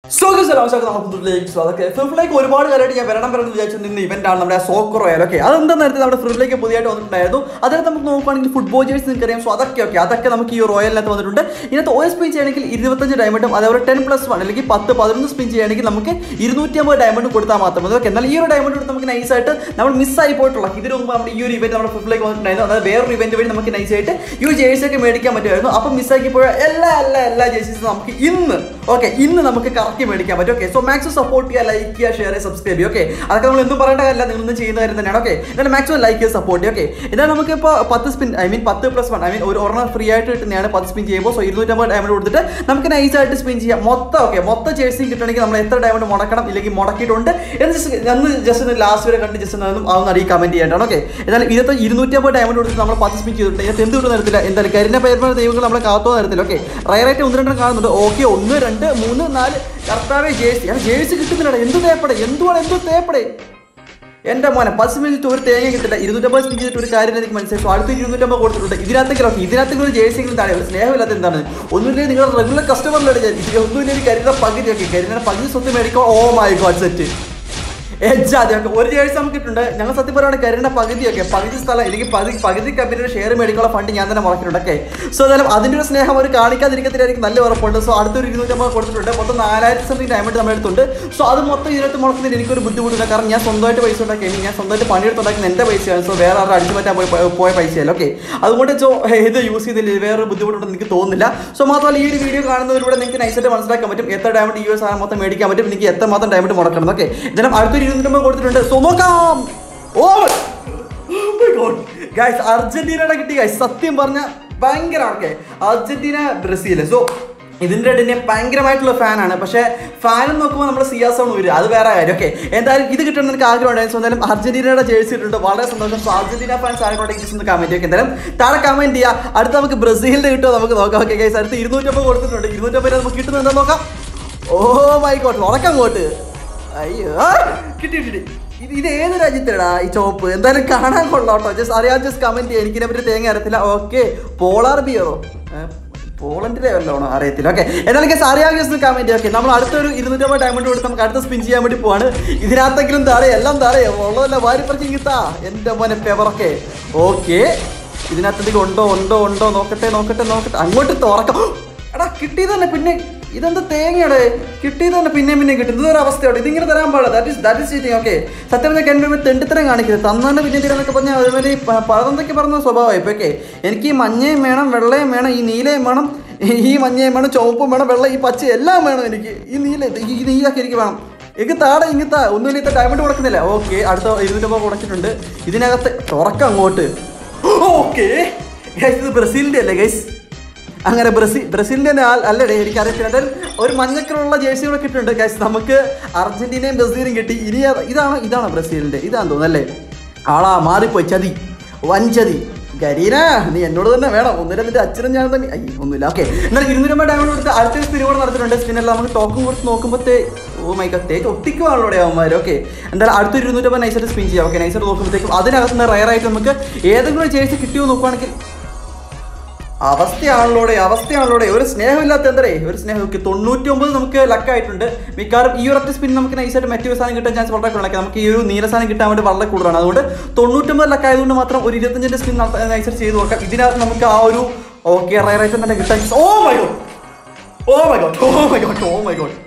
ഫ്രിഫിലേക്ക് ഒരുപാട് കാലമായിട്ട് ഞാൻ വരണം വരണം വിചാരിച്ചു നിന്ന് ഇവന്റ് ആണ് നമ്മുടെ സോക്കർ റോയൽ ഓക്കെ അതെന്താ നേരത്തെ നമ്മുടെ ഫ്രിഫിലേക്ക് പുതിയതായിട്ട് വന്നിട്ടുണ്ടായിരുന്നു അതിനകത്ത് നമുക്ക് നോക്കുകയാണെങ്കിൽ ഫുട്ബോൾ ജേഴ്സി നിങ്ങൾക്ക് അറിയാം സോ അതൊക്കെ ഓക്കെ അതൊക്കെ നമുക്ക് ഈ റോയലിനകത്ത് വന്നിട്ടുണ്ട് ഇതിനകത്ത് ഓയിൽ സ്പിൻ ചെയ്യണമെങ്കിൽ ഇരുപത്തഞ്ച് ഡയമണ്ടും അതേപോലെ ടെൻ പ്ലസ് വൺ അല്ലെങ്കിൽ പത്ത് പതിനൊന്ന് സ്പിൻ ചെയ്യണമെങ്കിൽ നമുക്ക് ഇരുന്നൂറ്റി അമ്പത് ഡയമണ്ട് കൊടുത്താൽ മാത്രം മതി ഓക്കെ എന്നാൽ ഈ ഒരു ഡയമണ്ട് കൊടുത്ത് നമുക്ക് നൈസായിട്ട് നമ്മൾ മിസ്സായി പോയിട്ടുള്ള ഇതിന് മുമ്പ് നമ്മുടെ ഈ ഒരു ഇവന്റ് നമ്മുടെ ഫ്രിഫിലേക്ക് വന്നിട്ടുണ്ടായിരുന്നു അതായത് വേറൊരു ഇവന്റ് വഴി നമുക്ക് നൈസായിട്ട് ഈ ഒരു ജേഴ്സി ഒക്കെ മേടിക്കാൻ പറ്റുമായിരുന്നു അപ്പം മിസ്സാക്കി പോയ എല്ലാ എല്ലാ എല്ലാ ജേഴ്സീസും നമുക്ക് ഇന്ന് ഓക്കെ ഇന്ന് നമുക്ക് കറക്റ്റ് മേടിക്കാൻ പറ്റും ഓക്കെ സോ മാക്സിമം സപ്പോർട്ട് ചെയ്യുക ലൈക്ക് ചെയ്യുക ഷെയർ ചെയ്യുക സബ്സ്ക്രൈബ് ചെയ്യുക ഓക്കെ അതൊക്കെ നമ്മൾ എന്തും പറയേണ്ട കാര്യമില്ല നിങ്ങൾ ഇന്ന് ചെയ്യുന്ന കാര്യം തന്നെയാണ് ഓക്കെ എന്നാലും മാക്സിമം ലൈക്ക് ചെയ്ത് സപ്പോർട്ട് ചെയ്യുക ഓക്കെ എന്നാൽ നമുക്ക് ഇപ്പോൾ പത്ത് സ്പിൻ ഐ മീൻ പത്ത് പ്ലസ് വൺ ഐ മീൻ ഒരു ഒരെണ്ണം ഫ്രീ ആയിട്ട് കിട്ടുന്നതാണ് പത്ത് സ്പിൻ ചെയ്യുമ്പോൾ സോ ഇരുന്നൂറ്റമ്പത് ഡയമണ്ട് കൊടുത്തിട്ട് നമുക്ക് നൈസ് ആയിട്ട് സ്പിൻ ചെയ്യാം മൊത്തം ഓക്കെ മൊത്തം ചേഴ്സി കിട്ടണമെങ്കിൽ നമ്മൾ എത്ര ഡയമണ്ട് മുടക്കണം ഇല്ലെങ്കിൽ മുടക്കിയിട്ടുണ്ട് എന്ന് ജസ്റ്റ് അന്ന് ജസ്റ്റ് ഒന്ന് ലാസ്റ്റ് വരെ കണ്ട് ജസ്റ്റ് ഒന്ന് അതൊന്ന് അറിയി കമന്റ് ചെയ്യേണ്ടതാണ് ഓക്കെ എന്നാലും ഇതിനകത്ത് ഇരുന്നൂറ്റമ്പത് ഡയമണ്ട് കൊടുത്ത് നമ്മൾ പത്ത് സ്പിൻ ചെയ്തിട്ടുണ്ട് ഇതിനകത്ത് എന്ത് കിട്ടുന്ന തരത്തില്ല എന്തായാലും കരിന്റെ പേരുന്ന ദൈവങ്ങൾ നമ്മളെ കാത്തോ തരത്തില്ല ഓക്കെ റയറായിട്ട് ഒന്ന് രണ്ടെണ്ണം കാണുന്നുണ്ട് ഓക്കെ ഒന്ന് രണ്ട് മൂന്ന് നാല് കർത്താവേ ജേഴ്സി ആ ജേഴ്സി കിട്ടുന്നില്ലടാ എന്ത് തേപ്പടെ എന്തുവാണ് എന്ത് തേപ്പടെ എന്റെ മോനെ പത്ത് മിനിറ്റ് ഒരു തേങ്ങ കിട്ടില്ല ഇരുന്നൂറ്റമ്പത് സ്പിൻ ചെയ്തിട്ട് ഒരു കാര്യം എനിക്ക് മനസ്സിലായി സോ അടുത്ത് ഇരുന്നൂറ്റമ്പത് കൊടുത്തിട്ടുണ്ട് ഇതിനകത്തേക്ക് ഓക്കെ ഇതിനകത്തേക്ക് ഒരു ജേഴ്സികളും താഴെ ഒരു സ്നേഹമില്ലാത്ത എന്താണ് ഒന്നുമില്ലെങ്കിൽ നിങ്ങളുടെ റെഗുലർ കസ്റ്റമറിലോട് ഞാൻ ഇത് ഒന്നുമില്ലെങ്കിൽ കരുത പകുതി ഒക്കെ കരുത പകുതി സ്വത്ത് മേടിക്കോ ഓ മൈ ഗോഡ് സെറ്റ് എജ്ജാതി ഒക്കെ ഒരു ജേഴ്സി നമുക്ക് കിട്ടുന്നുണ്ട് ഞങ്ങൾ സത്യം പറയുകയാണെങ്കിൽ കരുണ്ട പകുതിയൊക്കെ പകുതി സ്ഥലം എനിക്ക് പകുതി പകുതി കമ്പനിയുടെ ഷെയർ മേടിക്കാനുള്ള ഫണ്ട് ഞാൻ തന്നെ മുടക്കിയിട്ടുണ്ട് ഓക്കെ സോ എന്തായാലും അതിൻ്റെ ഒരു സ്നേഹം അവർ കാണിക്കാതിരിക്കത്തിലായിരിക്കും നല്ല ഉറപ്പുണ്ട് സോ അടുത്തൊരു ഇരുന്നൂറ്റമ്പത് കൊടുത്തിട്ടുണ്ട് മൊത്തം നാലായിരത്തി സംതിങ് ഡയമണ്ട് നമ്മൾ എടുത്തുണ്ട് സോ അത് മൊത്തം ഇതിനകത്ത് മുടക്കുന്നതിന് എനിക്കൊരു ബുദ്ധിമുട്ടില്ല കാരണം ഞാൻ സ്വന്തമായിട്ട് പൈസ ഉണ്ടാക്കി ഞാൻ സ്വന്തമായിട്ട് പണിയെടുത്തുണ്ടാക്കുന്ന എൻ്റെ പൈസയാണ് സോ വേറെ ആരും അടിച്ചു മാറ്റാൻ പോയി പോയ പൈസയല്ല ഓക്കെ അതുകൊണ്ട് സോ ഇത് യൂസ് ചെയ്തില്ല വേറെ ബുദ്ധിമുട്ടുണ്ടെന്ന് എനിക്ക് തോന്നുന്നില്ല സോ മാത്രമല്ല ഈ ഒരു വീഡിയോ കാണുന്നതിലൂടെ നിങ്ങൾക്ക് നൈസായിട്ട് മനസ്സിലാക്കാൻ പറ്റും എത്ര ഡയമണ്ട് ഈ ഒരു സാധനം മൊത്തം മേടിക്കാൻ പറ്റും എനിക്ക് എത്ര മാത്രം ഡയമണ്ട് മുടക്കണം ഓക്കെ ഇതിനും അടുത്തൊരു ഇരുന്നൂറ്റമ്പത് കൊടുത്തിട്ടുണ്ട് സോ നോക്കാം ഓ ഗൈസ് അർജന്റീനയുടെ കിട്ടി ഗൈസ് സത്യം പറഞ്ഞ ഭയങ്കര ഓക്കെ അർജന്റീന ബ്രസീൽ സോ ഇതിൻ്റെ ഇടയിൽ ഞാൻ ഭയങ്കരമായിട്ടുള്ള ഫാനാണ് പക്ഷേ ഫാൻ നോക്കുമ്പോൾ നമ്മുടെ സിയാസോൺ വരും അത് വേറെ കാര്യം ഓക്കെ എന്തായാലും ഇത് കിട്ടണം എനിക്ക് ആഗ്രഹം ഉണ്ടായിരുന്നു സോ എന്തായാലും അർജന്റീനയുടെ ജേഴ്സി ഇട്ടുണ്ട് വളരെ സന്തോഷം സോ അർജന്റീന ഫാൻസ് ആരെക്കൊണ്ടെങ്കിൽ ജസ്റ്റ് ഒന്ന് കമൻറ്റ് ഒക്കെ എന്തായാലും താഴെ കമൻറ്റ് ചെയ്യുക അടുത്ത് നമുക്ക് ബ്രസീലിൻ്റെ കിട്ടുമോ നമുക്ക് നോക്കാം ഓക്കെ ഗൈസ് അടുത്ത് ഇരുന്നൂറ്റമ്പത് കൊടുത്തിട്ടുണ്ട് ഇരുന്നൂറ്റമ്പത് നമുക്ക് കിട്ടുന്നത് എന്താ നോക്കാം ഓ മൈ ഗോഡ് ഉറക്കങ്ങോട്ട് അയ്യോ ആ, കിട്ടി കിട്ടി ഇത് ഇത് ഏത് രാജ്യത്തിലടാ ഈ ചോപ്പ് എന്തായാലും കാണാൻ കൊള്ളാം കേട്ടോ ജസ്റ്റ് അറിയാൻ ജസ്റ്റ് കമന്റ് ചെയ്യാം എനിക്കിനെ പറ്റി തേങ്ങ അറിയത്തില്ല ഓക്കെ പോളാർ ബിയറോ പോളണ്ടിലെ വല്ലോണോ അറിയത്തില്ല ഓക്കെ എന്നാലും ഗസ് അറിയാൻ ജസ്റ്റ് കമന്റ് ഓക്കെ നമ്മൾ അടുത്തൊരു ഇരുന്നൂറ്റമ്പത് ഡയമണ്ട് കൊടുത്ത് നമുക്ക് അടുത്ത സ്പിൻ ചെയ്യാൻ വേണ്ടി പോവാണ് ഇതിനകത്തെങ്കിലും താഴെ എല്ലാം താഴെ ഉള്ളതല്ല വാരിപ്പറിക്കും കിട്ടാ എൻ്റെ മോനെ പെവറൊക്കെ ഓക്കെ ഇതിനകത്ത് എന്തെങ്കിലും ഉണ്ടോ ഉണ്ടോ ഉണ്ടോ നോക്കട്ടെ നോക്കട്ടെ നോക്കട്ടെ അങ്ങോട്ട് തുറക്കാം എടാ കിട്ടിയത് തന്നെ പിന്നെ ഇതെന്താ തേങ്ങയുടെ കിട്ടിയത് തന്നെ പിന്നെ പിന്നെ കിട്ടും ഇതൊരു അവസ്ഥയോടെ ഇതിങ്ങനെ തരാൻ പാടില്ല that is that is cheating okay സത്യം പറഞ്ഞാൽ എൻ്റെ തെണ്ടിത്തരം കാണിക്കരുത് തന്നാണ്ട് പിന്നെ തീരെന്നൊക്കെ പറഞ്ഞാൽ അതുമാതിരി പഴന്തൊക്കെ പറഞ്ഞ സ്വഭാവമായി ഇപ്പൊ ഓക്കെ എനിക്ക് ഈ മഞ്ഞയും വേണം വെള്ളയും വേണം ഈ നീലയും വേണം ഈ മഞ്ഞയും വേണം ചുവപ്പും വേണം വെള്ള ഈ പച്ച എല്ലാം വേണം എനിക്ക് ഈ നീല ഈ നീലൊക്കെ എനിക്ക് വേണം എനിക്ക് താടെ ഇങ്ങനത്തെ ഒന്നുമില്ല ഇത്ര ഡയമണ്ട് കൊടുക്കുന്നില്ല ഓക്കെ അടുത്ത ഇരുന്നൂറ്റമ്പത് കൊടുത്തിട്ടുണ്ട് ഇതിനകത്ത് തുറക്കം അങ്ങോട്ട് ഓക്കെ ഇത് ബ്രസീലിൻ്റെ അല്ലേ ഗൈസ് അങ്ങനെ ബ്രസീൽ ബ്രസീലിൻ്റെ തന്നെ ആൾ അല്ലടേ എനിക്കറിയത്തില്ല എന്തായാലും ഒരു മഞ്ഞക്കളുള്ള ജേഴ്സി കൂടെ കിട്ടുന്നുണ്ട് ഗൈസ് നമുക്ക് അർജന്റീനയും ബ്രസീലും കിട്ടി ഇനി അത് ഇതാണ് ഇതാണ് ബ്രസീലിൻ്റെ ഇതാന്ന് തോന്നുന്നു അല്ലേ ആളാ മാറിപ്പോയി ചതി വഞ്ചതി ഗരീന നീ എന്നോട് തന്നെ വേണം ഒന്നിനും നിന്റെ അച്ഛനും ഞാൻ തന്നെ അയ്യ ഒന്നുമില്ല ഓക്കെ എന്നാൽ ഇരുന്നൂറ്റമ്പത് ഡയമണ്ട് കൊടുത്ത് അടുത്തൊരു സ്പിൻ കൂടെ നടത്തിയിട്ടുണ്ട് സ്പിന്നെല്ലാം നമുക്ക് ടോക്കും കൊടുത്ത് നോക്കുമ്പോഴത്തേ ഓ മൈ ഗഡ് തേക്ക് ഒട്ടിക്കുവാണല്ലോ അവന്മാർ ഓക്കെ എന്തായാലും അടുത്തൊരു ഇരുന്നൂറ്റമ്പത് നൈസായിട്ട് സ്പിൻ ചെയ്യാം ഓക്കെ നൈസായിട്ട് നോക്കുമ്പോഴത്തേക്കും അതിനകത്ത് നിന്ന് റയറായിട്ട് നമുക്ക് ഏതെങ്കിലും ജേഴ്സി കിട്ടിയോ നോക്കുവാണെങ്കിൽ അവസ്ഥയാണല്ലോടെ അവസ്ഥയാണല്ലോടെ ഒരു സ്നേഹമില്ലാത്ത എന്തരേ ഒരു സ്നേഹം ഓക്കെ തൊണ്ണൂറ്റി ഒമ്പത് നമുക്ക് ലക്കായിട്ടുണ്ട് മിക്കവാറും ഈ ഒരൊറ്റ സ്പിൻ നമുക്ക് നൈസായിട്ട് മറ്റൊരു സാധനം കിട്ടാൻ ചാൻസ് വളരെ കൂടുതലാണ് നമുക്ക് ഈ ഒരു നീല സാധനം കിട്ടാൻ വേണ്ടി വളരെ കൂടുതലാണ് അതുകൊണ്ട് തൊണ്ണൂറ്റൊമ്പത് ലക്ക് ആയതുകൊണ്ട് മാത്രം ഒരു ഇരുപത്തഞ്ചിന്റെ സ്പിൻ നൈസായിട്ട് ചെയ്ത് നോക്കാം ഇതിനകത്ത് നമുക്ക് ആ ഒരു ഓക്കെ റയറായിട്ട് തന്നെ കിട്ടാൻ oh my god oh my god oh my god oh my god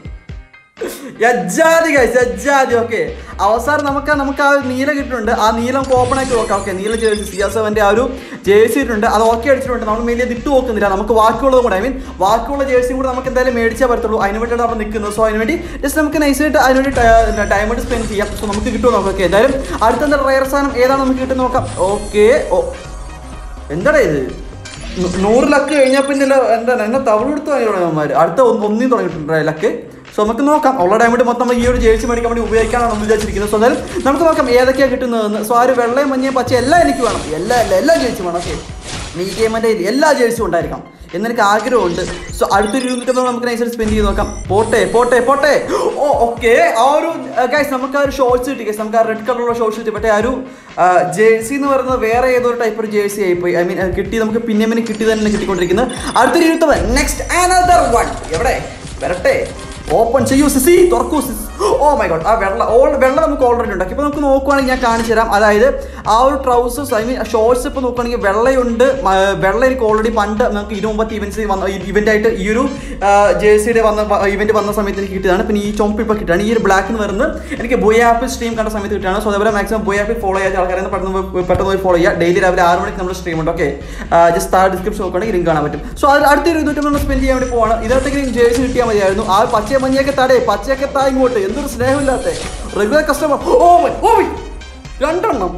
യജ്ജാതി ഗൈസ് യജ്ജാതി ഓക്കെ അവസാനം നമുക്ക് നമുക്ക് ആ ഒരു നീല കിട്ടുന്നുണ്ട് ആ നീല നമുക്ക് ഓപ്പൺ ആക്കി നോക്കാം ഓക്കെ നീല ജേഴ്സി സി എസ് സെവൻ്റെ ആ ഒരു ജേഴ്സി ഇട്ടുണ്ട് അത് ഓക്കെ അടിച്ചിട്ടുണ്ട് നമ്മൾ മെയിൻ ഇത് ഇട്ട് നോക്കുന്നില്ല നമുക്ക് ബാക്കിയുള്ളതും കൂടെ ഐ മീൻ ബാക്കിയുള്ള ജേഴ്സിയും കൂടെ നമുക്ക് എന്തായാലും മേടിച്ചേ പറ്റത്തുള്ളൂ അതിന് വേണ്ടിയാണ് നമ്മൾ നിൽക്കുന്നത് സോ അതിന് വേണ്ടി ജസ്റ്റ് നമുക്ക് നൈസായിട്ട് അതിനുവേണ്ടി ഡയമണ്ട് സ്പെൻഡ് ചെയ്യാം സോ നമുക്ക് കിട്ടുമോ നോക്കാം ഓക്കെ എന്തായാലും അടുത്ത എന്താ റയർ സാധനം ഏതാണ് നമുക്ക് കിട്ടുന്നത് നോക്കാം ഓക്കെ ഓ എന്താടാ ഇത് നൂ- നൂറ് ലക്ക് കഴിഞ്ഞാൽ പിന്നെ ഇല്ല, എന്താണ് എന്നെ തവളെടുത്ത് വാങ്ങിയവന്മാർ അടുത്ത ഒന്ന് ഒന്നിനും തുടങ്ങിയിട്ടുണ്ട് ലക്ക് സോ നമുക്ക് നോക്കാം ഉള്ള ഡയമണ്ട് മൊത്തം നമ്മൾ ഈ ഒരു ജേഴ്സി മേടിക്കാൻ വേണ്ടി ഉപയോഗിക്കാനാണ് നമ്മൾ വിചാരിച്ചിരിക്കുന്നത് സോ എന്തായാലും നമുക്ക് നോക്കാം ഏതൊക്കെയാണ് കിട്ടുന്നതെന്ന് സോ ആ ഒരു വെള്ളയും മഞ്ഞയും പച്ച എല്ലാം എനിക്ക് വേണം എല്ലാ എല്ലാ എല്ലാ ജേഴ്സിയും വേണം ഓക്കെ ഈ ഗെയിമിൻ്റെ എല്ലാ ജേഴ്സിയും ഉണ്ടായിരിക്കണം എന്നെനിക്ക് ആഗ്രഹമുണ്ട് സോ അടുത്തൊരു ഇരുന്നൂറ്റമ്പത് നമുക്ക് നൈസായിട്ട് സ്പെൻഡ് ചെയ്ത് നോക്കാം പോട്ടെ പോട്ടെ പോട്ടെ ഓ ഓക്കെ ആ ഒരു ഗൈസ് നമുക്ക് ആ ഒരു ഷോർട്സ് കിട്ടി ഗൈസ് നമുക്ക് ആ റെഡ് കളറുള്ള ഷോർട്സ് കിട്ടി പക്ഷേ ആ ഒരു ജേഴ്സി എന്ന് പറയുന്നത് വേറെ ഏതോ ഒരു ടൈപ്പ് ഒരു ജേഴ്സി ആയിപ്പോയി ഐ മീൻ കിട്ടി നമുക്ക് പിന്നെ പിന്നെ കിട്ടി തന്നെ കിട്ടിക്കൊണ്ടിരിക്കുന്നത് അടുത്തൊരു ഇരുപത്തൊമ്പത് നെക്സ്റ്റ് അനദർ വൺ എവിടെ വരട്ടെ ഓപ്പൺ ചെയ്യൂ സിസി തുറക്കൂ സിസ് ഓ മൈ ഗോഡ് ആ വെള്ള ഓൾ വെള്ള നമുക്ക് ഓൾറെഡി ഉണ്ടാക്കി ഇപ്പോൾ നമുക്ക് നോക്കുവാണെങ്കിൽ ഞാൻ കാണിച്ചു തരാം അതായത് ആ ഒരു ട്രൗസേഴ്സ് ഐ മീൻ ഷോർട്സ് ഇപ്പോൾ നോക്കുകയാണെങ്കിൽ വെള്ളയുണ്ട് മ, വെള്ള എനിക്ക് ഓൾറെഡി പണ്ട് നമുക്ക് ഇതിനു മുമ്പത്തെ ഇവൻറ്റ്സ് വന്ന ഇവൻ്റ് ആയിട്ട് ഈ ഒരു ജേഴ്സിയുടെ വന്ന ഇവന്റ് വന്ന സമയത്ത് എനിക്ക് കിട്ടിയതാണ് പിന്നെ ഈ ചുമപ്പ് ഇപ്പോൾ കിട്ടുകയാണ് ഈ ഒരു ബ്ലാക്ക് എന്ന് പറയുന്നത് എനിക്ക് ബോയ് ആപ്പിൽ സ്ട്രീം കണ്ട സമയത്ത് കിട്ടുകയാണ് സോ അതേപോലെ മാക്സിമം ബോയ് ആപ്പിൽ ഫോളോ ചെയ്യാത്ത ആൾക്കാരെ പെട്ടെന്ന് പോയി- പെട്ടെന്ന് പോയി ഫോളോ ചെയ്യുക ഡെയിലി രാവിലെ ആറ് മണിക്ക് നമ്മൾ സ്ട്രീം ഉണ്ട് ഓക്കെ ജസ്റ്റ് താഴെ ഡിസ്ക്രിപ്ഷൻ നോക്കുകയാണെങ്കിൽ ലിങ്ക് കാണാൻ പറ്റും സോ അത് അടുത്തൊരു ഇരുന്നൂറ്റി നമ്മൾ സ്പെൻഡ് ചെയ്യാൻ വേണ്ടി പോവാണ് ഇതിനകത്തേക്ക് ജേഴ്സി കിട്ടിയാൽ മതിയായിരുന്നു ആ പച്ച മഞ്ഞയൊക്കെ തടേ പച്ചയൊക്കെ താ ഇങ്ങോട്ട് എന്തൊരു സ്നേഹമില്ലാത്ത regular customer oh my oh my രണ്ടെണ്ണം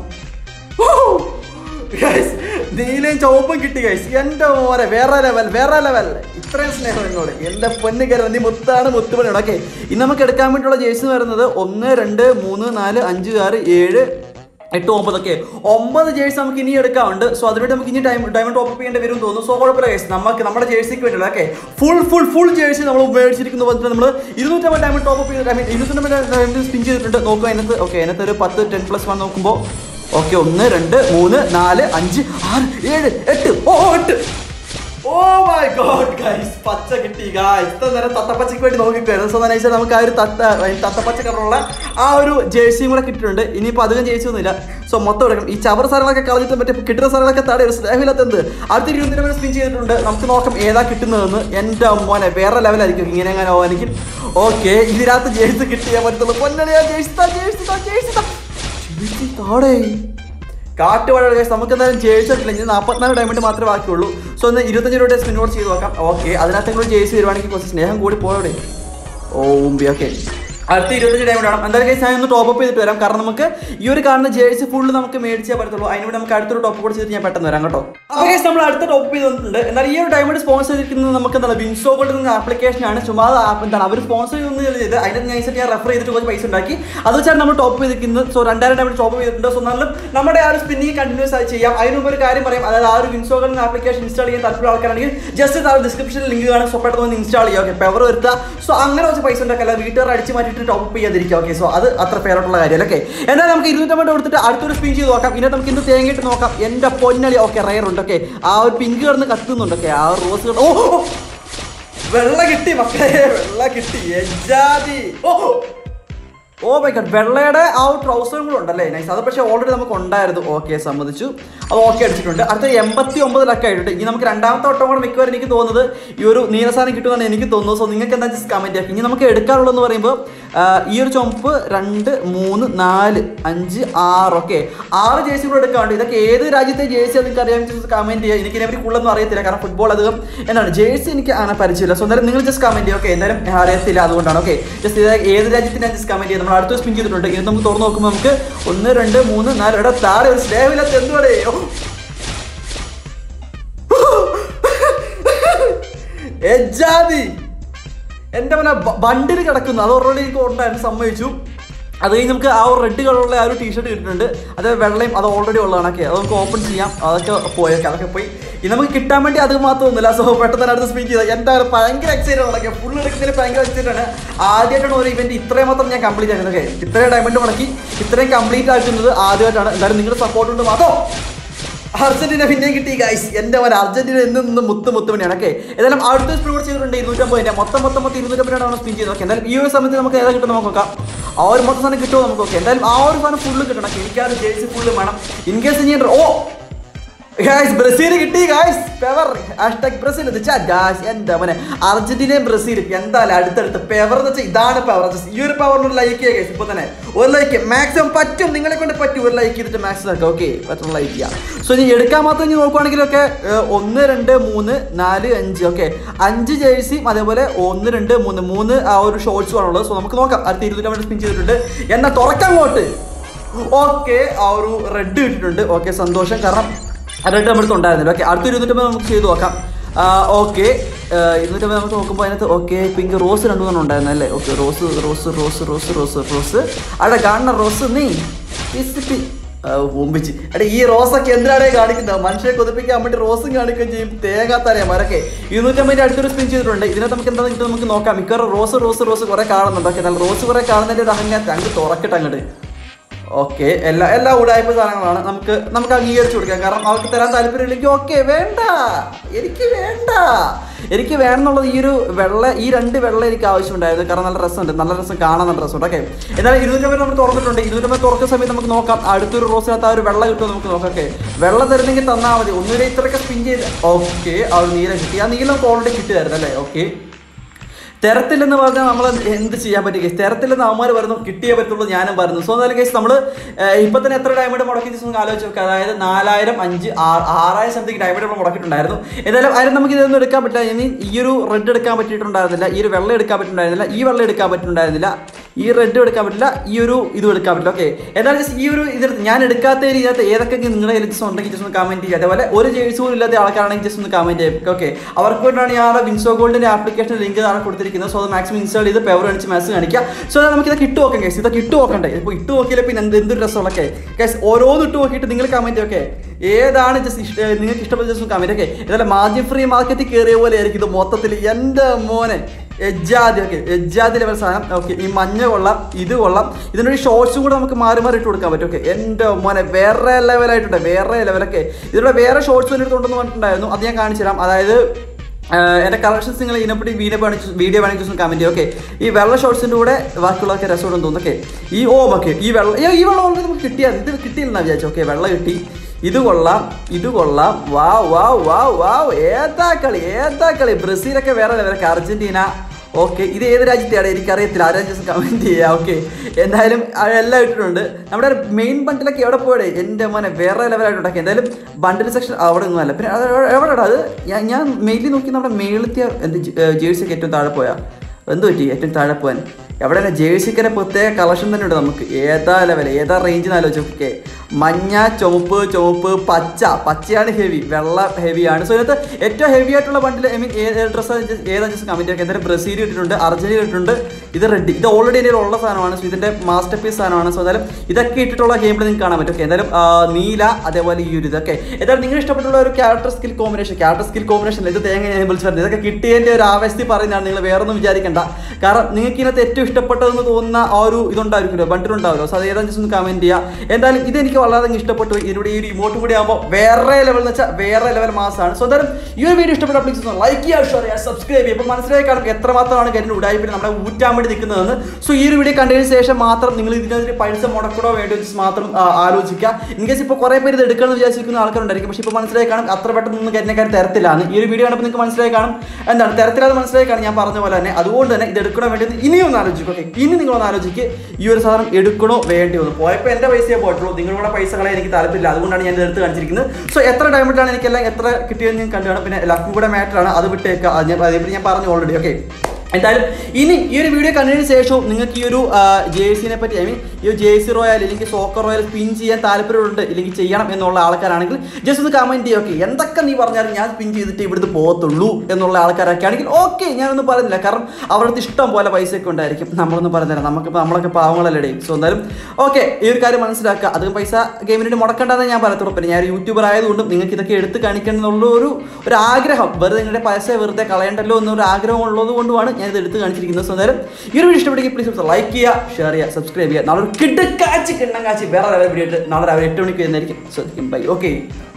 Guys, നീലയും ചുവപ്പും കിട്ടി ഗൈസ് എന്റെ മോനെ വേറെ ലെവൽ വേറെ ലെവൽ ഇത്രയും സ്നേഹം എന്നോട് എന്റെ പൊന്ന് കയറി നീ മുത്താണ് മുത്തുപണിയാണ് ഓക്കെ ഇനി നമുക്ക് എടുക്കാൻ വേണ്ടിയുള്ള ജേഴ്സി എന്ന് പറയുന്നത് ഒന്ന് രണ്ട് മൂന്ന് നാല് അഞ്ച് ആറ് ഏഴ് എട്ട് ഒമ്പത് ഒക്കെ ഒമ്പത് ജേഴ്സി നമുക്ക് ഇനി എടുക്കാറുണ്ട് സോ അതിനുവേണ്ടി നമുക്ക് ഇനി ടൈം ഡയമണ്ട് ടോപ്പ് ചെയ്യേണ്ടി വരും എന്ന് തോന്നുന്നു സോ കുഴപ്പമില്ല ഗൈസ് നമുക്ക് നമ്മുടെ ജേഴ്സിക്ക് വേണ്ടിയുള്ള okay full full full jersey നമ്മൾ മേടിച്ചിരിക്കുന്ന പോലെ നമ്മൾ ഇരുന്നൂറ്റമ്പത് ഡയമണ്ട് ടോപ്പ് ചെയ്ത് ഐ മീൻ ഇരുന്നൂറ്റമ്പത് ഡയമണ്ട് സ്പിൻ ചെയ്തിട്ടുണ്ട് നോക്കുക അതിനകത്ത് ഓക്കെ അതിനകത്ത് ഒരു പത്ത് ടെൻ പ്ലസ് വൺ നോക്കുമ്പോൾ ഓക്കെ ഒന്ന് രണ്ട് മൂന്ന് നാല് അഞ്ച് ആറ് ഏഴ് എട്ട് ഓ ഓ, എട്ട് ഓ മൈ ഗോഡ് ഗൈസ് പച്ച കിട്ടി ഗായ്സ് ഇത്ര നേരം തത്തപ്പച്ചയ്ക്ക് വേണ്ടി നോക്കിക്കായിരുന്നു സോ നൈസ് നമുക്ക് ആ ഒരു തത്ത ഈ തത്തപ്പച്ച കളറുള്ള ആ ഒരു ജേഴ്സിയും കൂടെ കിട്ടിയിട്ടുണ്ട് ഇനിയിപ്പോൾ അധികം ജേഴ്സി ഒന്നുമില്ല സോ മൊത്തം എടുക്കണം ഈ ചവർ സാധനങ്ങളൊക്കെ കളഞ്ഞിട്ട് മറ്റേ കിട്ടുന്ന സാധനങ്ങളൊക്കെ തടയ ഒരു സ്നേഹമില്ലാത്ത എന്ത് അടുത്ത ഇരുപതിന് വരെ സ്പിൻ ചെയ്തിട്ടുണ്ട് നമുക്ക് നോക്കാം ഏതാ കിട്ടുന്നതെന്ന് എൻ്റെ മോനെ വേറെ ലെവലായിരിക്കും ഇങ്ങനെ അങ്ങനെ ആവാനെങ്കിൽ ഓക്കെ ഇതിനകത്ത് ജേഴ്സി കിട്ടിയാൽ പറ്റത്തുള്ളൂ പൊന്നണിയാ ജേഴ്സി താ ജേഴ്സി താ ജേഴ്സി താ ജേഴ്സി താടേ കാറ്റ് വഴ നമുക്ക് എന്തായാലും ജേഴ്സി എടുത്തില്ല ഇനി നാൽപ്പത്തിനാല് ഡയമണ്ട് മാത്രമേ ബാക്കിയുള്ളൂ സോ ഒന്ന് ഇരുപത്തഞ്ച് രൂപയുടെ സ്പിൻ ഔട്ട് ചെയ്ത് നോക്കാം ഓക്കെ അതിനകത്ത് നിങ്ങൾ ജേഴ്സി വരുവാണെങ്കിൽ കുറച്ച് സ്നേഹം കൂടി പോയോടെ ഓ ഉമ്പി ഓക്കെ അടുത്ത ഇരുപത്തഞ്ച് ഡയമണ്ട് വേണം എന്തായാലും കേസ് ഞാൻ ഒന്ന് ടോപ്പ് അപ്പ് ചെയ്തിട്ട് വരാം കാരണം നമുക്ക് ഈ ഒരു കാണുന്ന ജേഴ്സി ഫുള്ള് നമുക്ക് മേടിച്ചേ പറ്റത്തുള്ളൂ അതിനുവേണ്ടി നമുക്ക് അടുത്തൊരു ടോപ്പ് കൂടി ചെയ്തിട്ട് ഞാൻ പെട്ടെന്ന് വരാം കേട്ടോ അപ്പോൾ കേസ് നമ്മൾ അടുത്ത ടോപ്പ് ചെയ്ത് വന്നിട്ടുണ്ട് എന്നാൽ ഈ ഒരു ഡയമണ്ട് സ്പോൺസർ ചെയ്തിരിക്കുന്നത് നമുക്ക് എന്താണ് വിൻസോ ഗോൾഡ് എന്ന ആപ്ലിക്കേഷൻ ആണ് ചുമ്മാ ആപ്പ് എന്താണ് അവർ സ്പോൺസർ ചെയ്തൊന്നും ചെയ്ത് അതിന് നൈസായിട്ട് ഞാൻ റെഫർ ചെയ്തിട്ട് കുറച്ച് പൈസ ഉണ്ടാക്കി അത് വെച്ചാണ് നമ്മൾ ടോപ്പ് ചെയ്തിരിക്കുന്നത് സോ രണ്ടായിരം ഡയമണ്ട് ടോപ്പ് ചെയ്തിട്ടുണ്ട് സോ എന്നാലും നമ്മുടെ ആ ഒരു സ്പിന്നിങ് കണ്ടിന്യൂസ് ആയി ചെയ്യാം അതിന് മുമ്പ് ഒരു കാര്യം പറയാം അതായത് ആ ഒരു വിൻസോ ഗോൾഡ് എന്ന ആപ്ലിക്കേഷൻ ഇൻസ്റ്റാൾ ചെയ്യാൻ താല്പര്യം ആൾക്കാരാണെങ്കിൽ ജസ്റ്റ് ആ ഡിസ്ക്രിപ്ഷനിൽ ലിങ്ക് കാണാൻ സോ പെട്ടെന്ന് ഒന്ന് ഇൻസ്റ്റാൾ ചെയ്യുക ഓക്കെ പവർ വരുത്തുക സോ അങ്ങനെ കുറച്ച് പൈസ ഉണ്ടാക്കല്ല വീട്ടുകാർ അടിച്ച് മാറ്റിയിട്ട് ടോപ്പ് ചെയ്യാതിരിക്കുക ഓക്കെ സോ അത് അത്ര ഫെയർ ആയിട്ടുള്ള കാര്യമല്ല ഓക്കെ എന്നാൽ നമുക്ക് ഇരുന്നൂറ്റമ്പത് കൊടുത്തിട്ട് അടുത്തൊരു സ്പിൻ ചെയ്ത് നോക്കാം ഇനി നമുക്ക് ഇന്ന് തേങ്ങിയിട്ട് നോക്കാം എൻ്റെ പൊന്നളി ഓക്കെ റയർ ഉണ്ട് ഓക്കെ ആ ഒരു പിങ്ക് കിടന്ന് കത്തുന്നുണ്ട് ഓക്കെ ആ റോസ് കിടന്ന് ഓ ഓ, ഓ. വെള്ള കിട്ടി മക്കളെ വെള്ള കിട്ടി എജാതി ഓ ഓ മൈ ഗഡ് വെള്ളയുടെ ആ ഒരു ട്രൗസറും കൂടെ ഉണ്ടല്ലേ നൈസ് അത് പക്ഷേ ഓൾറെഡി നമുക്ക് ഉണ്ടായിരുന്നു ഓക്കെ സമ്മതിച്ചു അത് ഓക്കെ അടിച്ചിട്ടുണ്ട് അടുത്ത എൺപത്തി ഒമ്പതിലൊക്കെ ആയിട്ടുണ്ട് ഇനി നമുക്ക് രണ്ടാമത്തെ വട്ടം കൂടെ മിക്കവാറും എനിക്ക് തോന്നുന്നത് ഈ ഒരു നീലസാധനം കിട്ടുമെന്നാണ് എനിക്ക് തോന്നുന്നത് സോ നിങ്ങൾക്ക് എന്താ ജസ്റ്റ് കമൻറ്റ് ആക്കി ഇനി നമുക്ക് എടുക്കാനുള്ളതെന്ന് പറയുമ്പോൾ ആ, ഈ ഒരു ചുമപ്പ് രണ്ട് മൂന്ന് നാല് അഞ്ച് ആറ് ഓക്കെ ആറ് ജേഴ്സി കൂടെ എടുക്കാറുണ്ട് ഇതൊക്കെ ഏത് രാജ്യത്തെ ജേഴ്സി നിങ്ങൾക്ക് അറിയാൻ കമൻറ്റ് ചെയ്യുക എനിക്ക് ഇതിനെപ്പറ്റി കൂടുതലൊന്നും അറിയത്തില്ല കാരണം ഫുട്ബോൾ അധികം എന്താണ് ജേഴ്സി എനിക്ക് അങ്ങനെ പരിചയമില്ല സോ എന്തായാലും നിങ്ങൾ ജസ്റ്റ് കമൻറ്റ് ചെയ്യുക ഓക്കെ എന്തായാലും അറിയത്തില്ല അതുകൊണ്ടാണ് ഓക്കെ ജസ്റ്റ് ഇത് ഏത് രാജ്യത്തിനാണ് ജസ്റ്റ് കമൻറ്റ് ചെയ്യുക നമ്മൾ അടുത്ത സ്പിൻ ചെയ്തിട്ടുണ്ട് ഇനി നമുക്ക് തുറന്ന് നോക്കുമ്പോൾ നമുക്ക് ഒന്ന് രണ്ട് മൂന്ന് നാല് ഇവിടെ താഴെ ഒരു സ്നേഹമില്ലാത്ത എന്തുവാടേ ഓ. എജാതി എൻ്റെ മന ബണ്ടിൽ കിടക്കുന്നു അത് ഓൾറെഡി എനിക്ക് ഉണ്ടായിരുന്നു സമ്മതിച്ചു അത് കഴിഞ്ഞ് നമുക്ക് ആ ഒരു റെഡ് കളറുള്ള ആ ഒരു ടീഷർട്ട് കിട്ടുന്നുണ്ട് അത് വെള്ളയും അത് ഓൾറെഡി ഉള്ളതാണ് ഓക്കെ അത് നമുക്ക് ഓപ്പൺ ചെയ്യാം അതൊക്കെ പോയൊക്കെ അതൊക്കെ പോയി ഇനി നമുക്ക് കിട്ടാൻ വേണ്ടി അത് മാത്രമൊന്നുമില്ല സോ പെട്ടെന്ന് തന്നെ അടുത്ത് സ്പീക്ക് ചെയ്താൽ എൻ്റെ ഒരു ഭയങ്കര എക്സൈറ്റഡ് ആണ് ഫുൾ എടുക്കുന്നതിന് ഭയങ്കര എക്സൈറ്റഡ് ആണ് ആദ്യമായിട്ടാണ് ഒരു ഇവന്റ് ഇത്രയും മാത്രം ഞാൻ കംപ്ലീറ്റ് ആക്കുന്നത് ഓക്കെ ഇത്രയും ഡയമണ്ട് മുടക്കി ഇത്രയും കംപ്ലീറ്റ് ആക്കുന്നത് ആദ്യമായിട്ടാണ് എന്തായാലും നിങ്ങളുടെ സപ്പോർട്ട് കൊണ്ട് മാത്രം അർജന്റീന പിന്നെയും കിട്ടി ഗൈസ് എന്റെ മോൻ അർജന്റീന എന്നും ഇന്നും മുത്ത് മുത്ത് മണിയാണ് ഓക്കെ ഏതായാലും അടുത്ത സ്പിൻ കൂടെ ചെയ്തിട്ടുണ്ട് ഇരുന്നൂറ്റമ്പതിന്റെ മൊത്തം മൊത്തം മൊത്തം ഇരുന്നൂറ്റമ്പതിനാണ് നമ്മൾ സ്പിൻ ചെയ്ത് നോക്കാം എന്തായാലും ഈ ഒരു സമയത്ത് നമുക്ക് ഏതാ കിട്ടും നമുക്ക് നോക്കാം ആ ഒരു മൊത്തം സാധനം കിട്ടുമോ നമുക്ക് നോക്കാം എന്തായാലും ആ ഒരു സാധനം ഫുള്ള് കിട്ടണം എനിക്ക് ആ ഒരു ജേഴ്സി ഫുള്ള് വേണം ഇൻ കേസ് ഇനി ഓ ഗായ്സ് ബ്രസീൽ കിട്ടി ഗായ്സ് പെവർ ഹാഷ്ടാഗ് ബ്രസീൽ എന്ന് വെച്ചാൽ ഗായ്സ് എന്താ മോനെ അർജന്റീനയും ബ്രസീലും എന്തായാലും അടുത്തടുത്ത് പെവർ എന്ന് വെച്ചാൽ ഇതാണ് പവർ ഈ ഒരു പവറിനോട് ലൈക്ക് ചെയ്യുക ഗൈസ് ഇപ്പൊ തന്നെ ഒരു ലൈക്ക് മാക്സിമം പറ്റും നിങ്ങളെ കൊണ്ട് പറ്റും ഒരു ലൈക്ക് ചെയ്തിട്ട് മാക്സിമം ആക്കുക ഓക്കെ പറ്റുന്ന ലൈക്ക് ചെയ്യുക സോ ഇനി എടുക്കാൻ മാത്രം ഇനി നോക്കുവാണെങ്കിലൊക്കെ ഏഹ്, ഒന്ന് രണ്ട് മൂന്ന് നാല് അഞ്ച് ഓക്കെ അഞ്ച് ജേഴ്സിയും അതേപോലെ ഒന്ന് രണ്ട് മൂന്ന് മൂന്ന് ആ ഒരു ഷോർട്സ് ആണുള്ളത് സോ നമുക്ക് നോക്കാം അടുത്ത ഇരുന്നൂറ്റി സ്പിൻ ചെയ്തിട്ടുണ്ട് എന്നാൽ തുറക്കാൻ അങ്ങോട്ട് ഓക്കെ ആ ഒരു റെഡ് കിട്ടിയിട്ടുണ്ട് ഓക്കെ സന്തോഷം കാരണം റെഡ് നമ്മുടെ അടുത്ത് ഉണ്ടായിരുന്നില്ല ഓക്കെ അടുത്ത ഇരുന്നൂറ്റമ്പത് നമുക്ക് ചെയ്ത് നോക്കാം ഓക്കെ ഇരുന്നൂറ്റമ്പത് നമുക്ക് നോക്കുമ്പോൾ അതിനകത്ത് ഓക്കെ പിങ്ക് റോസ് രണ്ടു മൂന്നെണ്ണം ഉണ്ടായിരുന്നു അല്ലേ okay rose rose rose rose rose rose അവിടെ കാണുന്ന റോസ് നീ ഒമ്പിച്ച് എടാ ഈ റോസൊക്കെ എന്തിനാണ് കാണിക്കുന്നത് മനുഷ്യരെ കൊതിപ്പിക്കാൻ വേണ്ടി റോസും കാണിക്കുകയും ചെയ്യും തേങ്ങാത്തറിയാം മരക്കെ ഇരുന്നൂറ്റമ്പതിൻ്റെ അടുത്തൊരു സ്പിൻ ചെയ്തിട്ടുണ്ട് ഇതിനകത്ത് നമുക്ക് എന്താ കിട്ടും നമുക്ക് നോക്കാം മിക്കവാറും റോസ് റോസ് റോസ് കുറേ കാണുന്നുണ്ട് ഓക്കെ എന്നാൽ റോസ് കുറേ കാണുന്നതിൻ്റെ ഒരു അഹങ്കാരത്തെ അങ്ങ് തുറക്കട്ടെ അങ്ങോട്ട് ഓക്കെ എല്ലാ എല്ലാ ഉടായ്പ സാധനങ്ങളാണ് നമുക്ക് നമുക്ക് അംഗീകരിച്ചു കൊടുക്കാം കാരണം അവർക്ക് തരാൻ താല്പര്യമില്ലെങ്കിൽ ഓക്കെ വേണ്ട എനിക്ക് വേണ്ട എനിക്ക് വേണമെന്നുള്ളത് ഈ ഒരു വെള്ള ഈ രണ്ട് വെള്ള എനിക്ക് ആവശ്യമുണ്ടായിരുന്നു കാരണം നല്ല രസമുണ്ട് നല്ല രസം കാണാൻ നല്ല രസമുണ്ട് ഓക്കെ എന്നാൽ ഇരുന്നൂറ്റമ്പത് നമ്മൾ തുറന്നിട്ടുണ്ട് ഇരുന്നൂറ്റമ്പത് തുറക്കുന്ന സമയത്ത് നമുക്ക് നോക്കാം അടുത്തൊരു റോസിനകത്ത് ആ ഒരു വെള്ള കിട്ടുമോ നമുക്ക് നോക്കാം ഓക്കെ വെള്ളം തരുന്നെങ്കിൽ തന്നാൽ മതി ഒന്നുകൂടെ ഇത്രയൊക്കെ സ്പിൻ ചെയ്ത് ഓക്കെ ആ ഒരു നീല കിട്ടി ആ നീല നമുക്ക് ഓൾറെഡി കിട്ടിയായിരുന്നു അല്ലേ ഓക്കെ തരത്തില്ലെന്ന് പറഞ്ഞാൽ നമ്മൾ എന്ത് ചെയ്യാൻ പറ്റും കേസ് തരത്തില്ലെന്ന് അവന്മാർ പറയുന്നു കിട്ടിയേ പറ്റുള്ളൂ ഞാനും പറയുന്നു സോ എന്തായാലും കേസ് നമ്മൾ ഇപ്പം തന്നെ എത്ര ഡയമണ്ട് മുടക്കി നിങ്ങൾക്ക് ആലോചിച്ച് നോക്കുക അതായത് നാലായിരം അഞ്ച് ആറ് ആറായിരം സംതിങ് ഡയമണ്ട് നമ്മൾ മുടക്കിയിട്ടുണ്ടായിരുന്നു എന്തായാലും അതിന് നമുക്ക് ഇതൊന്നും എടുക്കാൻ പറ്റില്ല ഇനി ഈ ഒരു റെഡ് എടുക്കാൻ പറ്റിയിട്ടുണ്ടായിരുന്നില്ല ഈ ഒരു വെള്ളം എടുക്കാൻ പറ്റിയിട്ടുണ്ടായിരുന്നില്ല ഈ വെള്ളം എടുക്കാൻ പറ്റിയിട്ടുണ്ടായിരുന്നില്ല ഈ റെഡ് എടുക്കാൻ പറ്റില്ല ഈ ഒരു ഇതും എടുക്കാൻ പറ്റില്ല ഓക്കെ എന്നാലും just ഈ ഒരു ഇതിനകത്ത് ഞാൻ എടുക്കാത്ത ഇതിനകത്ത് ഏതൊക്കെ നിങ്ങളുടെ ജസ്റ്റ് ഉണ്ടെങ്കിൽ ജസ്റ്റ് ഒന്ന് കമന്റ് ചെയ്യുക അതേപോലെ ഒരു ജേഴ്സി പോലും ഇല്ലാത്ത ആൾക്കാരാണെങ്കിൽ ജസ്റ്റ് ഒന്ന് കമന്റ് ചെയ്യും ഓക്കെ അവർക്ക് വേണ്ടിയാണ് ഞാൻ വിൻസോ ഗോൾഡിന്റെ ആപ്ലിക്കേഷൻ ലിങ്ക് ആണ് കൊടുത്തിരിക്കുന്നത് സോ അത് മാക്സിമം ഇൻസ്റ്റാൾ ചെയ്ത് പെവർ അടിച്ച് മെസ്സേജ് കാണിക്കുക സോ നമുക്ക് ഇതൊക്കെ ഇട്ട് നോക്കാം കേസ് ഇതൊക്കെ ഇട്ട് നോക്കണ്ടേ ഇപ്പോൾ ഇട്ട് നോക്കിയാൽ പിന്നെ എന്ത് എന്തൊരു രസമുള്ളൊക്കെ കേസ് ഓരോന്ന് ഇട്ട് നോക്കിയിട്ട് നിങ്ങൾ കമന്റ് ഒക്കെ ഏതാണ് ജസ്റ്റ് ഇഷ്ട നിങ്ങൾക്ക് ഇഷ്ടപ്പെട്ട ജസ്റ്റ് കമന്റ് ഒക്കെ ഇതല്ല മാർജിൻ ഫ്രീ മാർക്കറ്റിൽ കയറിയ പോലെ ആയിരിക്കും ഇത് മൊത്തത്തിൽ എൻ്റെ മോനെ എജ്ജാതി ഓക്കെ എജ്ജാതി ലെവൽ സാധനം ഓക്കെ ഈ മഞ്ഞ കൊള്ളാം ഇത് കൊള്ളാം ഇതിൻ്റെ ഒരു ഷോർട്സും കൂടെ നമുക്ക് മാറി മാറി ഇട്ട് കൊടുക്കാൻ പറ്റും ഓക്കെ എൻ്റെ മോനെ വേറെ ലെവലായിട്ടുണ്ട് വേറെ ലെവലൊക്കെ ഇതിലൂടെ വേറെ ഷോർട്സ് എൻ്റെ അടുത്തുണ്ടെന്ന് പറഞ്ഞിട്ടുണ്ടായിരുന്നു അത് ഞാൻ കാണിച്ചു തരാം അതായത് ആഹ് എൻ്റെ കളക്ഷൻസ് നിങ്ങൾ ഇതിനെപ്പറ്റി വീഡിയോ വേണമെങ്കിൽ വീഡിയോ വേണമെങ്കിൽ ഒന്ന് കമൻറ്റ് ചെയ്യും ഓക്കെ ഈ വെള്ള ഷോർട്സിൻ്റെ കൂടെ ബാക്കിയുള്ളതൊക്കെ രസമുണ്ടെന്ന് തോന്നുന്നു ഓക്കെ ഈ ഓ ഓക്കെ ഈ വെള്ള ഏ, ഈ വെള്ളം ഓൾറെഡി നമുക്ക് കിട്ടിയാൽ ഇത് കിട്ടിയില്ലെന്നാണ് വിചാരിച്ചു ഓക്കെ വെള്ളം കിട്ടി ഇത് കൊള്ളാം ഇത് കൊള്ളാം വാ വാ വാ വാ ഏതാ കളി ഏതാ കളി ബ്രസീലൊക്കെ വേറെ ലെവലൊക്കെ അർജന്റീന ഓക്കെ ഇത് ഏത് രാജ്യത്തെയാണ് എനിക്കറിയത്തില്ല ആ രാജ്യം കമൻറ്റ് ചെയ്യാം ഓക്കെ എന്തായാലും അത് എല്ലാം ഇട്ടിട്ടുണ്ട് നമ്മുടെ മെയിൻ ബണ്ടിലൊക്കെ എവിടെ പോയടേ എൻ്റെ മോനെ വേറെ ലെവലായിട്ട് ഉണ്ടാക്കി എന്തായാലും ബണ്ടിൽ സെക്ഷൻ അവിടെ ഒന്നും അല്ല പിന്നെ അത് എവിടെടാ അത് ഞാൻ ഞാൻ മെയിലിൽ നോക്കി നമ്മുടെ മേളത്തിയ എന്ത് ജേഴ്സിക്ക് ഏറ്റവും താഴെ പോയാ എന്ത് പറ്റി ഏറ്റവും താഴെ പോകാൻ എവിടെ ജേഴ്സിക്കനെ പ്രത്യേക കളക്ഷൻ തന്നെ ഉണ്ട് നമുക്ക് ഏതാ ലെവൽ ഏതാ റേഞ്ചിന് ആലോചിച്ച് നോക്കിക്കേ മഞ്ഞ ചുവപ്പ് ചുവപ്പ് പച്ച പച്ചയാണ് ഹെവി വെള്ള ഹെവിയാണ് സോ ഇതിനകത്ത് ഏറ്റവും ഹെവി ആയിട്ടുള്ള ബണ്ടിൽ ഐ മീൻ ഡ്രസ്സ് ഏതാ ജസ്റ്റ് കമൻറ്റ് ഒക്കെ എന്തായാലും ബ്രസീൽ ഇട്ടിട്ടുണ്ട് അർജന്റീന ഇട്ടിട്ടുണ്ട് ഇത് റെഡ് ഇത് ഓൾറെഡി എൻ്റെ ഉള്ള സാധനമാണ് സോ ഇതിൻ്റെ മാസ്റ്റർ പീസ് സാധനമാണ് സോ എന്തായാലും ഇതൊക്കെ ഇട്ടിട്ടുള്ള ഗെയിം നിങ്ങൾക്ക് കാണാൻ പറ്റും ഓക്കെ എന്തായാലും ആ, നീല അതേപോലെ ഈ ഒരു ഇതൊക്കെ എന്തായാലും നിങ്ങൾ ഇഷ്ടപ്പെട്ടുള്ള ഒരു character skill combination character skill combination ഇത് തേങ്ങ ഞാൻ വിളിച്ചു പറഞ്ഞത് ഇതൊക്കെ കിട്ടിയതിൻ്റെ ഒരു ആവേശത്തിൽ പറയുന്നതാണ് നിങ്ങൾ വേറെ ഒന്നും വിചാരിക്കേണ്ട കാരണം നിങ്ങൾക്ക് ഇതിനകത്ത് ഏറ്റവും ഇഷ്ടപ്പെട്ടതെന്ന് തോന്നുന്ന ആ ഒരു ഇതുണ്ടായിരിക്കുമല്ലോ ബണ്ടിലുണ്ടാവുമല്ലോ സോ അത് ഏതാ ജസ്റ്റ് ഒന്ന് കമൻറ്റ് ചെയ്യുക എന്തായാലും ഇത് എനിക്ക് വളരെ അങ്ങ് ഇഷ്ടപ്പെട്ടു ഇതിലൂടെ ഈ ഒരു ഇമോട്ട് കൂടി ആകുമ്പോൾ വേറെ ലെവൽ എന്ന് വെച്ചാൽ വേറെ ലെവൽ മാസമാണ് സോ എന്തായാലും ഈ ഒരു വീഡിയോ ഇഷ്ടപ്പെട്ട പ്ലീസ് ലൈക്ക് ചെയ്യുക ഷെയർ ചെയ്യുക സബ്സ്ക്രൈബ് ചെയ്യുക അപ്പോൾ മനസ്സിലായി കാണും എത്രമാത്രമാണ് കരിൻ്റെ ഉടായ്പിന് നമ്മളെ ഊറ്റാൻ വേണ്ടി നിൽക്കുന്നതെന്ന് സോ ഈ ഒരു വീഡിയോ കണ്ടതിന് ശേഷം മാത്രം നിങ്ങൾ ഇതിനകത്ത് പൈസ മുടക്കണോ വേണ്ടോ എന്ന് മാത്രം ആ, ആലോചിക്കുക ഇൻ കേസ് ഇപ്പോൾ കുറേ പേര് ഇത് എടുക്കണമെന്ന് വിചാരിച്ചിരിക്കുന്ന ആൾക്കാരുണ്ടായിരിക്കും പക്ഷേ ഇപ്പോൾ മനസ്സിലായി കാണും അത്ര പെട്ടെന്ന് കരിനക്കാർ തരത്തിലാണ് ഈ ഒരു വീഡിയോ കാണുമ്പോൾ നിങ്ങൾക്ക് മനസ്സിലായി കാണും എന്താണ് തരത്തിലാതെ മനസ്സിലായി കാണും ഞാൻ പറഞ്ഞ പോലെ തന്നെ അതുകൊണ്ട് തന്നെ ഇത് എടുക്കണോ വേണ്ടി ഇനിയും ഒന്ന് ആലോചിക്കും ഓക്കെ ഇനി നിങ്ങളൊന്ന് ആലോചിക്കുക ഈ ഒരു സാധനം എടുക്കണോ വേണ്ടി വന്നു പോയപ്പോൾ എൻ്റെ പൈസയെ പോയിട്ടുള്ളൂ നിങ്ങളുടെ പൈസ കളയാൻ എനിക്ക് താല്പര്യമില്ല അതുകൊണ്ടാണ് ഞാൻ ഇത് എടുത്ത് കാണിച്ചിരിക്കുന്നത് സോ എത്ര ഡയമണ്ടാണ് എനിക്കെല്ലാം എത്ര കിട്ടിയതെന്ന് ഞാൻ കണ്ടു കാണും പിന്നെ ലക്കും കൂടെ മാറ്ററാണ് അത് വിട്ടേക്കുക അത് ഞാൻ അതേപോലെ ഞാൻ പറഞ്ഞു ഓൾറെഡി ഓക്കെ എന്തായാലും ഇനി ഈ ഒരു വീഡിയോ കണ്ടതിന് ശേഷവും നിങ്ങൾക്ക് ഈ ഒരു ജേഴ്സിനെ പറ്റി ഐ മീൻ ഈ ഒരു ജേഴ്സി റോയൽ അല്ലെങ്കിൽ സോക്കർ റോയൽ സ്പിൻ ചെയ്യാൻ താല്പര്യമുണ്ട് ഇല്ലെങ്കിൽ ചെയ്യണം എന്നുള്ള ആൾക്കാരാണെങ്കിൽ ജസ്റ്റ് ഒന്ന് കമൻറ്റ് ചെയ്യുക ഓക്കെ എന്തൊക്കെ നീ പറഞ്ഞാലും ഞാൻ സ്പിൻ ചെയ്തിട്ട് ഇവിടുന്ന് പോകത്തുള്ളൂ എന്നുള്ള ആൾക്കാരൊക്കെ ആണെങ്കിൽ ഓക്കെ ഞാനൊന്നും പറയുന്നില്ല കാരണം അവരുടെ ഇഷ്ടം പോലെ പൈസയൊക്കെ ഉണ്ടായിരിക്കും നമ്മളൊന്നും പറയുന്നില്ല നമുക്ക് നമ്മളൊക്കെ പാവങ്ങളല്ലേ സോ എന്തായാലും ഓക്കെ ഈ ഒരു കാര്യം മനസ്സിലാക്കുക അത് പൈസ ഗെയിമിന് വേണ്ടി മുടക്കേണ്ടതെന്ന് ഞാൻ പറയത്തുള്ളൂ പിന്നെ ഞാൻ ഒരു യൂട്യൂബർ ആയതുകൊണ്ടും നിങ്ങൾക്ക് ഇതൊക്കെ എടുത്ത് കാണിക്കണം എന്നുള്ള ഒരു ഒരു ആഗ്രഹം വെറുതെ നിങ്ങളുടെ പൈസ വെറുതെ കളയണ്ടല്ലോ എന്നൊരു ആഗ്രഹം ഉള്ളത് കൊണ്ടുമാണ് ഞാൻ ഇത് എടുത്ത് കാണിച്ചിരിക്കുന്നത് സോ എന്തായാലും ഈ ഒരു വീഡിയോ ഇഷ്ടപ്പെട്ടെങ്കിൽ പ്ലീസ് ലൈക്ക് ചെയ്യുക ഷെയർ ചെയ്യുക സബ്സ്ക്രൈബ് ചെയ്യുക നാളെ ഒരു കിടക്കാച്ച് കിണ്ണം കാച്ചി വേറെ വീഡിയോ നാളെ രാവിലെ എട്ട് മണിക്ക് വരുന്നതായിരിക്കും ശ്രദ്ധിക്കും ബൈ ഓക്കെ